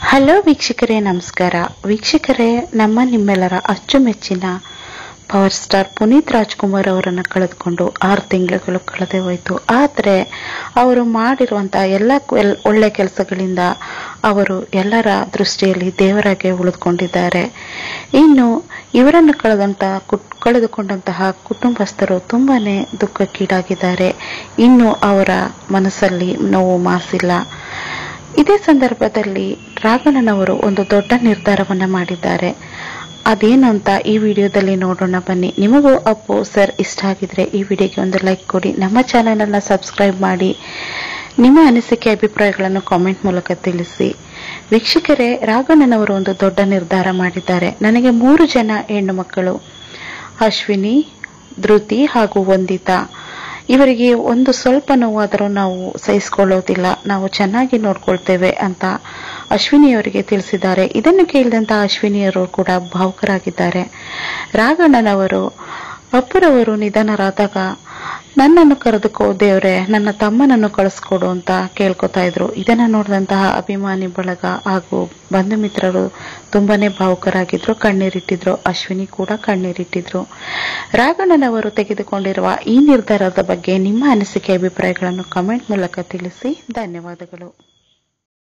hello ವೀಕ್ಷಕರೇ ನಮಸ್ಕಾರ ವೀಕ್ಷಕರೇ ನಮ್ಮ ನಿಮ್ಮೆಲ್ಲರ ಅಚ್ಚುಮೆಚ್ಚಿನ ಪವರ್ ಸ್ಟಾರ್ ಪುನೀತ್ ರಾಜ್ಕುಮಾರ್ ಅವರನ್ನು ಕಳೆದುಕೊಂಡು ಆರು ತಿಂಗಳುಗಳು ಕಳೆದೇ ಹೋಯಿತು ಆದರೆ ಅವರು ಮಾಡಿರುವಂಥ ಎಲ್ಲ ಕೆಲ್- ಒಳ್ಳೆ ಕೆಲಸಗಳಿಂದ ಅವರು ಎಲ್ಲರ ದೃಷ್ಟಿಯಲ್ಲಿ ದೇವರಾಗೆ ಉಳಿದುಕೊಂಡಿದ್ದಾರೆ ಇನ್ನು ಇವರನ್ನು ಕಳೆದಂತ ಕುಟ್- ಕಳೆದುಕೊಂಡಂತಹ ಕುಟುಂಬಸ್ಥರು ತುಂಬಾನೇ ದುಃಖಕ್ಕೀಡಾಗಿದ್ದಾರೆ ಇನ್ನು ಅವರ ಮನಸ್ಸಲ್ಲಿ ನೋವು ಮಾಸಿಲ್ಲ ಇದೇ ಸಂದರ್ಭದಲ್ಲಿ ರಾಘಣ್ಣನವರು ಒಂದು ದೊಡ್ಡ ನಿರ್ಧಾರವನ್ನ ಮಾಡಿದ್ದಾರೆ ಅದೇನು ಅಂತ ಈ ವಿಡಿಯೋದಲ್ಲಿ ನೋಡೋಣ ಬನ್ನಿ ನಿಮಗೂ ಅಪ್ಪು ಸರ್ ಇಷ್ಟ ಆಗಿದ್ರೆ ಈ ವಿಡಿಯೋಗೆ ಒಂದು ಲೈಕ್ ಕೊಡಿ ನಮ್ಮ ಚಾನೆಲ್ ಅನ್ನ ಸಬ್ಸ್ಕ್ರೈಬ್ ಮಾಡಿ ನಿಮ್ಮ ಅನಿಸಿಕೆ ಅಭಿಪ್ರಾಯಗಳನ್ನು ಕಾಮೆಂಟ್ ಮೂಲಕ ತಿಳಿಸಿ ವೀಕ್ಷಕರೇ ರಾಘಣ್ಣನವರು ಒಂದು ದೊಡ್ಡ ನಿರ್ಧಾರ ಮಾಡಿದ್ದಾರೆ ನನಗೆ ಮೂರು ಜನ ಹೆಣ್ಣು ಮಕ್ಕಳು ಅಶ್ವಿನಿ ಧೃತಿ ಹಾಗೂ ವಂದಿತಾ ಇವರಿಗೆ ಒಂದು ಸ್ವಲ್ಪ ನೋವಾದರೂ ನಾವು ಸಹಿಸಿಕೊಳ್ಳೋದಿಲ್ಲ ನಾವು ಚೆನ್ನಾಗಿ ನೋಡ್ಕೊಳ್ತೇವೆ ಅಂತ ಅಶ್ವಿನಿಯವರಿಗೆ ತಿಳಿಸಿದ್ದಾರೆ ಇದನ್ನು ಕೇಳಿದಂತ ಅಶ್ವಿನಿಯವರು ಕೂಡ ಭಾವುಕರಾಗಿದ್ದಾರೆ ರಾಘಣ್ಣನವರು ಅಪ್ಪರವರು ನಿಧನರಾದಾಗ ನನ್ನನ್ನು ಕರೆದುಕೋ ದೇವ್ರೆ ನನ್ನ ತಮ್ಮನನ್ನು ಕಳಿಸ್ಕೊಡು ಅಂತ ಕೇಳ್ಕೊತಾ ಇದ್ರು ಇದನ್ನ ನೋಡಿದಂತಹ ಅಭಿಮಾನಿ ಬಳಗ ಹಾಗೂ ಬಂಧು ಮಿತ್ರರು ತುಂಬಾನೇ ಭಾವುಕರಾಗಿದ್ರು ಕಣ್ಣೀರಿಟ್ಟಿದ್ರು ಅಶ್ವಿನಿ ಕೂಡ ಕಣ್ಣೀರಿಟ್ಟಿದ್ರು ರಾಘಣ್ಣನವರು ತೆಗೆದುಕೊಂಡಿರುವ ಈ ನಿರ್ಧಾರದ ಬಗ್ಗೆ ನಿಮ್ಮ ಅನಿಸಿಕೆ ಅಭಿಪ್ರಾಯಗಳನ್ನು ಕಮೆಂಟ್ ಮೂಲಕ ತಿಳಿಸಿ ಧನ್ಯವಾದಗಳು